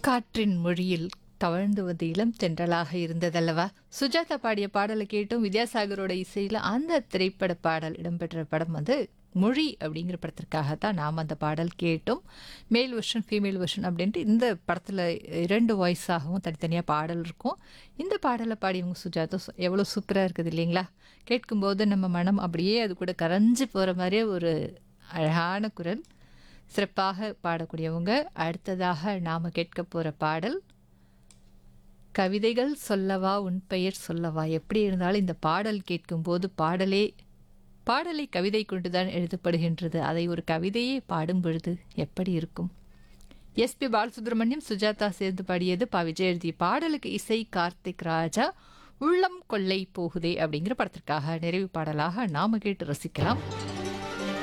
காற்றின் மொழியில் தவழ்ந்து வந்து இளம் தென்றலாக இருந்ததல்லவா சுஜாதா பாடிய பாடலை கேட்டும் வித்யாசாகரோட இசையில் அந்த திரைப்பட பாடல் இடம்பெற்ற படம் வந்து மொழி அப்படிங்கிற படத்திற்காகத்தான் நாம் அந்த பாடல் கேட்டோம் மேல் வெர்ஷன் ஃபீமேல் வெர்ஷன் அப்படின்ட்டு இந்த படத்தில் இரண்டு வாய்ஸாகவும் தனித்தனியாக பாடல் இருக்கும் இந்த பாடலை பாடியவங்க சுஜாதா சு- எவ்வளோ சூப்பராக இருக்குது இல்லைங்களா கேட்கும்போது நம்ம மனம் அப்படியே அது கூட கரைஞ்சு போகிற மாதிரியே ஒரு அழகான குரல் சிறப்பாக பாடக்கூடியவங்க அடுத்ததாக நாம் கேட்க போகிற பாடல் கவிதைகள் சொல்லவா உன் பெயர் சொல்லவா எப்படி இருந்தாலும் இந்த பாடல் கேட்கும்போது பாடலே பாடலை கவிதை கொண்டுதான் எழுதப்படுகின்றது அதை ஒரு கவிதையே பாடும் பொழுது எப்படி இருக்கும் எஸ்பி பாலசுப்ரமணியம் சுஜாதா சேர்ந்து பாடியது பா விஜய் எழுதிய பாடலுக்கு இசை கார்த்திக் ராஜா உள்ளம் கொள்ளை போகுதே அப்படிங்கிற படத்திற்காக நிறைவு பாடலாக நாம கேட்டு ரசிக்கலாம்